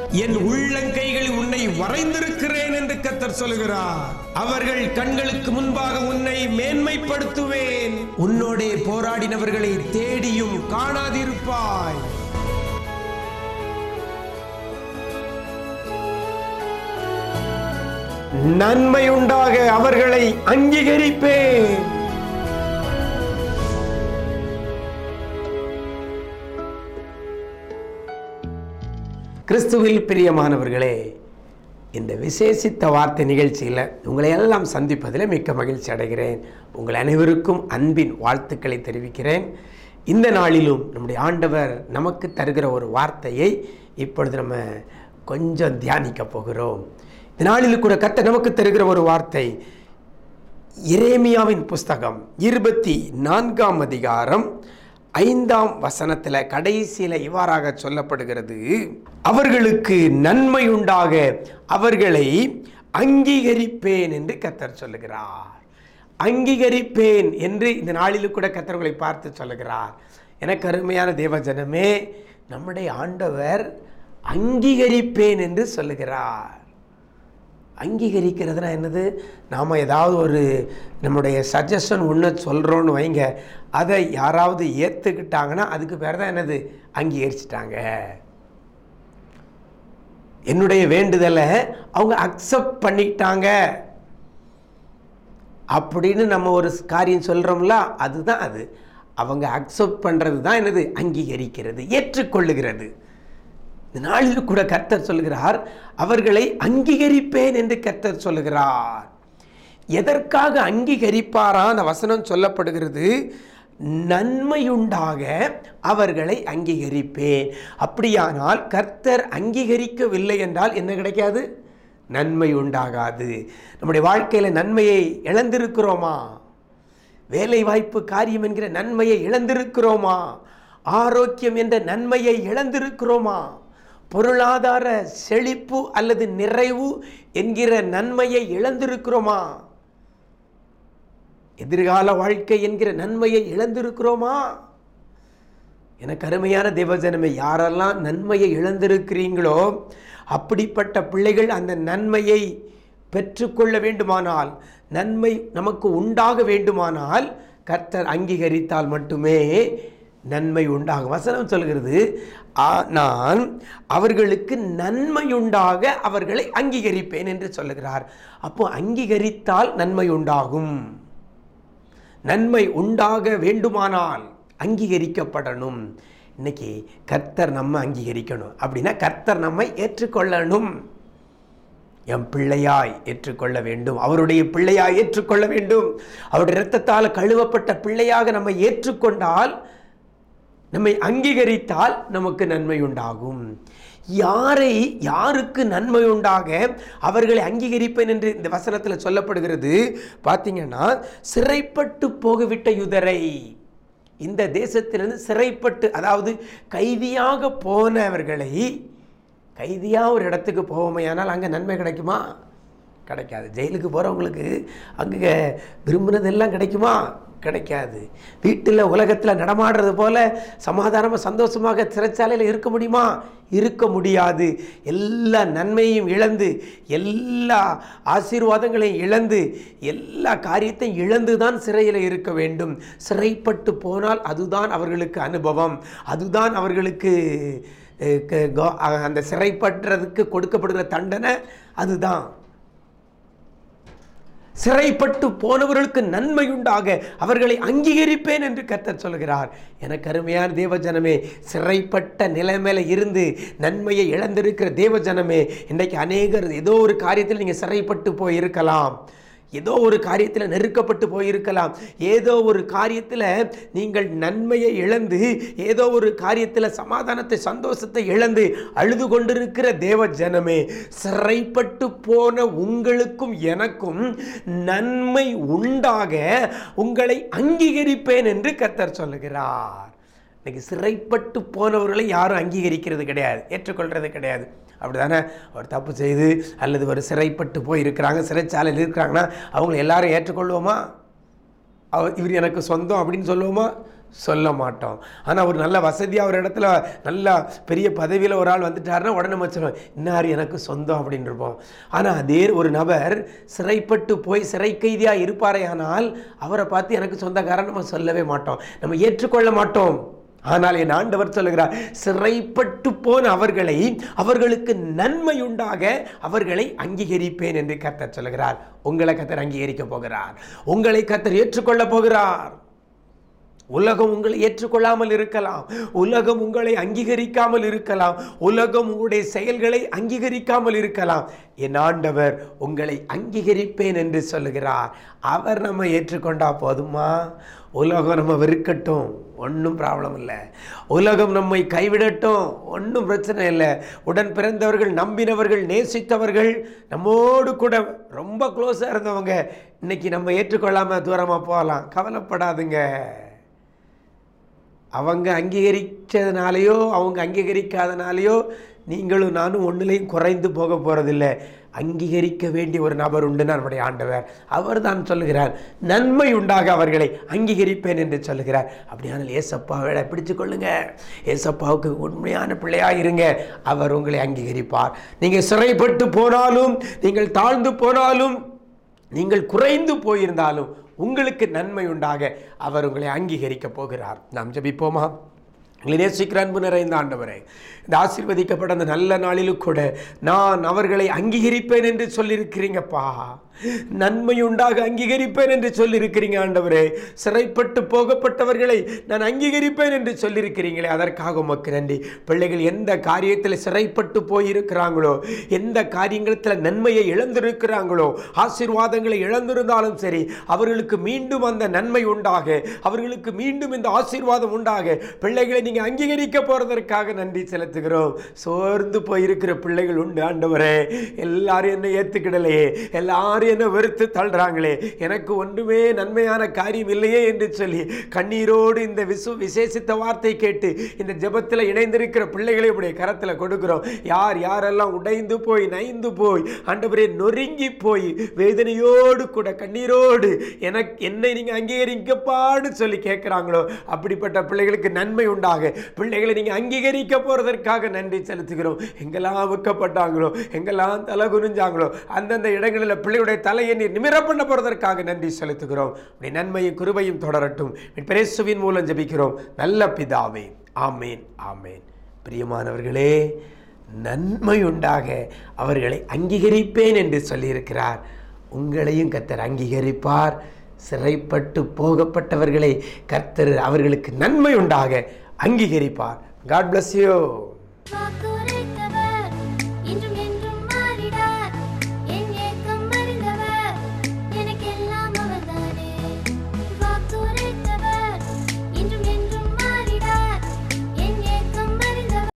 என் உள்ளங்கைகளில் உன்னை வரைந்திருக்கிறேன் என்று கத்தர் சொல்கிறார் அவர்கள் கண்களுக்கு முன்பாக உன்னை மேன்மைப்படுத்துவேன் உன்னோடே போராடினவர்களை தேடியும் காணாதிருப்பாய் நன்மையுண்டாக அவர்களை அங்கீகரிப்பேன் கிறிஸ்துவில் பிரியமானவர்களே இந்த விசேஷித்த வார்த்தை நிகழ்ச்சியில் உங்களை எல்லாம் சந்திப்பதில் மிக்க மகிழ்ச்சி அடைகிறேன் உங்கள் அனைவருக்கும் அன்பின் வாழ்த்துக்களை தெரிவிக்கிறேன் இந்த நாளிலும் நம்முடைய ஆண்டவர் நமக்கு தருகிற ஒரு வார்த்தையை இப்பொழுது நம்ம கொஞ்சம் தியானிக்க போகிறோம் இந்த நாளில் கூட கத்த நமக்கு தருகிற ஒரு வார்த்தை எரேமியாவின் புஸ்தகம் இருபத்தி நான்காம் அதிகாரம் ஐந்தாம் வசனத்தில் கடைசியில் இவ்வாறாக சொல்லப்படுகிறது அவர்களுக்கு நன்மை உண்டாக அவர்களை அங்கீகரிப்பேன் என்று கத்தர் சொல்லுகிறார் அங்கீகரிப்பேன் என்று இந்த நாளில் கூட கத்தர்களை பார்த்து சொல்லுகிறார் எனக்கு அருமையான தேவஜனமே நம்முடைய ஆண்டவர் அங்கீகரிப்பேன் என்று சொல்லுகிறார் அங்கீகரிக்கிறதுனா என்னது நாம் ஏதாவது ஒரு நம்முடைய சஜஷன் ஒன்று சொல்கிறோன்னு வைங்க அதை யாராவது ஏற்றுக்கிட்டாங்கன்னா அதுக்கு பேர் தான் என்னது அங்கீகரிச்சிட்டாங்க என்னுடைய வேண்டுதலை அவங்க அக்செப்ட் பண்ணிட்டாங்க அப்படின்னு நம்ம ஒரு காரியம் சொல்கிறோம்ல அதுதான் அது அவங்க அக்செப்ட் பண்ணுறது தான் என்னது அங்கீகரிக்கிறது ஏற்றுக்கொள்ளுகிறது இந்த நாளில் கூட கர்த்தர் சொல்கிறார் அவர்களை அங்கீகரிப்பேன் என்று கர்த்தர் சொல்லுகிறார் எதற்காக அங்கீகரிப்பாரா அந்த வசனம் சொல்லப்படுகிறது நன்மையுண்டாக அவர்களை அங்கீகரிப்பேன் அப்படியானால் கர்த்தர் அங்கீகரிக்கவில்லை என்றால் என்ன கிடைக்காது நன்மை உண்டாகாது நம்முடைய வாழ்க்கையில் நன்மையை இழந்திருக்கிறோமா வேலை வாய்ப்பு காரியம் என்கிற நன்மையை இழந்திருக்கிறோமா ஆரோக்கியம் என்ற நன்மையை இழந்திருக்கிறோமா பொருளாதார செழிப்பு அல்லது நிறைவு என்கிற நன்மையை இழந்திருக்கிறோமா எதிர்கால வாழ்க்கை என்கிற நன்மையை இழந்திருக்கிறோமா எனக்கு அருமையான தேவஜனமே யாரெல்லாம் நன்மையை இழந்திருக்கிறீங்களோ அப்படிப்பட்ட பிள்ளைகள் அந்த நன்மையை பெற்றுக்கொள்ள வேண்டுமானால் நன்மை நமக்கு உண்டாக வேண்டுமானால் கர்த்தர் அங்கீகரித்தால் மட்டுமே நன்மை உண்டாகும் வசனம் சொல்கிறது நான் அவர்களுக்கு நன்மை உண்டாக அவர்களை அங்கீகரிப்பேன் என்று சொல்லுகிறார் அப்போ அங்கீகரித்தால் நன்மை உண்டாகும் நன்மை உண்டாக வேண்டுமானால் அங்கீகரிக்கப்படணும் இன்னைக்கு கர்த்தர் நம்ம அங்கீகரிக்கணும் அப்படின்னா கர்த்தர் நம்மை ஏற்றுக்கொள்ளணும் என் பிள்ளையாய் ஏற்றுக்கொள்ள வேண்டும் அவருடைய பிள்ளையாய் ஏற்றுக்கொள்ள வேண்டும் அவருடைய இரத்தத்தால் கழுவப்பட்ட பிள்ளையாக நம்மை ஏற்றுக்கொண்டால் நம்மை அங்கீகரித்தால் நமக்கு நன்மை உண்டாகும் யாரை யாருக்கு நன்மை உண்டாக அவர்களை அங்கீகரிப்பேன் என்று இந்த வசனத்தில் சொல்லப்படுகிறது பார்த்தீங்கன்னா சிறைப்பட்டு போகவிட்ட யுதரை இந்த தேசத்திலிருந்து சிறைப்பட்டு அதாவது கைதியாக போனவர்களை கைதியாக ஒரு இடத்துக்கு போவோமையானால் அங்கே நன்மை கிடைக்குமா கிடைக்காது ஜெயிலுக்கு போகிறவங்களுக்கு அங்கே விரும்பினதெல்லாம் கிடைக்குமா கிடைக்காது வீட்டில் உலகத்தில் நடமாடுறது போல சமாதானமாக சந்தோஷமாக சிறைச்சாலையில் இருக்க முடியுமா இருக்க முடியாது எல்லா நன்மையும் இழந்து எல்லா ஆசீர்வாதங்களையும் இழந்து எல்லா காரியத்தையும் இழந்து தான் சிறையில் இருக்க வேண்டும் சிறைப்பட்டு போனால் அதுதான் அவர்களுக்கு அனுபவம் அதுதான் அவர்களுக்கு அந்த சிறைப்பட்டுறதுக்கு கொடுக்கப்படுகிற தண்டனை அதுதான் சிறைப்பட்டு போனவர்களுக்கு நன்மையுண்டாக அவர்களை அங்கீகரிப்பேன் என்று கர்த்தர் சொல்கிறார் எனக்கு அருமையான தேவஜனமே சிறைப்பட்ட நிலைமையில இருந்து நன்மையை இழந்திருக்கிற தேவஜனமே இன்றைக்கு அநேகர் ஏதோ ஒரு காரியத்தில் நீங்கள் சிறைப்பட்டு போயிருக்கலாம் ஏதோ ஒரு காரியத்தில் நெருக்கப்பட்டு போயிருக்கலாம் ஏதோ ஒரு காரியத்தில் நீங்கள் நன்மையை இழந்து ஏதோ ஒரு காரியத்தில் சமாதானத்தை சந்தோஷத்தை இழந்து அழுது கொண்டிருக்கிற தேவ ஜனமே சிறைப்பட்டு போன உங்களுக்கும் எனக்கும் நன்மை உண்டாக உங்களை அங்கீகரிப்பேன் என்று கர்த்தர் சொல்லுகிறார் இன்னைக்கு சிறைப்பட்டு போனவர்களை யாரும் அங்கீகரிக்கிறது கிடையாது ஏற்றுக்கொள்கிறது கிடையாது அப்படிதானே ஒரு தப்பு செய்து அல்லது ஒரு சிறைப்பட்டு போய் இருக்கிறாங்க சிறைச்சாலையில் இருக்கிறாங்கன்னா அவங்கள எல்லாரும் ஏற்றுக்கொள்வோமா அவர் இவர் எனக்கு சொந்தம் அப்படின்னு சொல்லுவோமா சொல்ல மாட்டோம் ஆனால் ஒரு நல்ல வசதியாக ஒரு இடத்துல நல்ல பெரிய பதவியில் ஒரு ஆள் வந்துட்டாருன்னா உடனே நம்ம சொல்லுவோம் இன்னார் எனக்கு சொந்தம் அப்படின்னு இருப்போம் ஆனால் அதே ஒரு நபர் சிறைப்பட்டு போய் சிறை கைதியாக இருப்பாரே ஆனால் அவரை பார்த்து எனக்கு சொந்தக்காரன் நம்ம சொல்லவே மாட்டோம் நம்ம ஏற்றுக்கொள்ள மாட்டோம் ஆனால் என் ஆண்டவர் சொல்லுகிறார் சிறைப்பட்டு போன அவர்களை அவர்களுக்கு நன்மை உண்டாக அவர்களை அங்கீகரிப்பேன் என்று கர்த்தர் சொல்லுகிறார் உங்களை கர்த்தர் அங்கீகரிக்க போகிறார் உங்களை கர்த்தர் ஏற்றுக்கொள்ள போகிறார் உலகம் உங்களை ஏற்றுக்கொள்ளாமல் இருக்கலாம் உலகம் உங்களை அங்கீகரிக்காமல் இருக்கலாம் உலகம் உங்களுடைய செயல்களை அங்கீகரிக்காமல் இருக்கலாம் என் ஆண்டவர் உங்களை அங்கீகரிப்பேன் என்று சொல்லுகிறார் அவர் நம்ம ஏற்றுக்கொண்டா போதுமா உலகம் நம்ம வெறுக்கட்டும் ஒன்றும் ப்ராப்ளம் இல்லை உலகம் நம்மை கைவிடட்டும் ஒன்றும் பிரச்சனை இல்லை உடன் பிறந்தவர்கள் நம்பினவர்கள் நேசித்தவர்கள் நம்மோடு கூட ரொம்ப க்ளோஸாக இருந்தவங்க இன்னைக்கு நம்ம ஏற்றுக்கொள்ளாமல் தூரமாக போகலாம் கவலைப்படாதுங்க அவங்க அங்கீகரித்ததுனாலையோ அவங்க அங்கீகரிக்காதனாலேயோ நீங்களும் நானும் ஒன்றுலையும் குறைந்து போக போகிறதில்ல அங்கீகரிக்க வேண்டிய ஒரு நபர் உண்டு நம்முடைய ஆண்டவர் அவர் தான் சொல்லுகிறார் நன்மை உண்டாக அவர்களை அங்கீகரிப்பேன் என்று சொல்லுகிறார் அப்படியானால் ஏசப்பாவை பிடிச்சு கொள்ளுங்க ஏசப்பாவுக்கு உண்மையான பிள்ளையாக இருங்க அவர் உங்களை அங்கீகரிப்பார் நீங்கள் சிறைப்பட்டு போனாலும் நீங்கள் தாழ்ந்து போனாலும் நீங்கள் குறைந்து போயிருந்தாலும் உங்களுக்கு நன்மை உண்டாக அவர் உங்களை அங்கீகரிக்க போகிறார் நாம் ஜெபிப்போமா எங்களை நேசிக்கிற அன்பு நிறைந்த ஆண்டவரே இந்த ஆசீர்வதிக்கப்பட்ட அந்த நல்ல நாளிலும் கூட நான் அவர்களை அங்கீகரிப்பேன் என்று சொல்லியிருக்கிறீங்கப்பா நன்மை உண்டாக அங்கீகரிப்பேன் என்று சொல்லியிருக்கிறீங்க ஆண்டவரே சிறைப்பட்டு போகப்பட்டவர்களை நான் அங்கீகரிப்பேன் என்று சொல்லியிருக்கிறீங்களே அதற்காக உமக்கு நன்றி பிள்ளைகள் எந்த காரியத்தில் சிறைப்பட்டு போயிருக்கிறாங்களோ எந்த காரியத்தில் நன்மையை இழந்திருக்கிறாங்களோ ஆசீர்வாதங்களை இழந்திருந்தாலும் சரி அவர்களுக்கு மீண்டும் அந்த நன்மை உண்டாக அவர்களுக்கு மீண்டும் இந்த ஆசீர்வாதம் உண்டாக பிள்ளைகளை நீங்கள் அங்கீகரிக்க போகிறதற்காக நன்றி செலுத்துகிறோம் சோர்ந்து போயிருக்கிற பிள்ளைகள் உண்டு ஆண்டவரே எல்லாரும் என்னை ஏற்றுக்கிடலையே எல்லாரும் என்ன வெறுத்து தள்ளுறாங்களே எனக்கு ஒன்றுமே நன்மையான காரியம் இல்லையே என்று சொல்லி கண்ணீரோடு இந்த விசு விசேஷித்த வார்த்தை கேட்டு இந்த ஜெபத்தில் இணைந்திருக்கிற பிள்ளைகளை உடைய கரத்தில் கொடுக்கிறோம் யார் யாரெல்லாம் உடைந்து போய் நைந்து போய் ஆண்டவரே நொறுங்கி போய் வேதனையோடு கூட கண்ணீரோடு எனக்கு என்னை நீங்கள் அங்கீகரிக்கப்பான்னு சொல்லி கேட்குறாங்களோ அப்படிப்பட்ட பிள்ளைகளுக்கு நன்மை உண்டாக பிள்ளைகளை நீங்கள் அங்கீகரிக்க போகிறதற்காக நன்றி செலுத்துகிறோம் எங்கெல்லாம் விற்கப்பட்டாங்களோ எங்கெல்லாம் தலை குனிஞ்சாங்களோ அந்தந்த இடங்களில் பிள்ளையுடைய தலையை நீர் நிமிர பண்ண போகிறதற்காக நன்றி செலுத்துகிறோம் உடைய நன்மையும் கிருபையும் தொடரட்டும் பிரேசுவின் மூலம் ஜெபிக்கிறோம் நல்ல பிதாவே ஆமேன் ஆமேன் பிரியமானவர்களே நன்மை உண்டாக அவர்களை அங்கீகரிப்பேன் என்று சொல்லியிருக்கிறார் உங்களையும் கர்த்தர் அங்கீகரிப்பார் சிறைப்பட்டு போகப்பட்டவர்களை கர்த்தர் அவர்களுக்கு நன்மை உண்டாக அங்கீகரிப்பார் காட் bless you வாக்குரைத்தவர் இன்றும்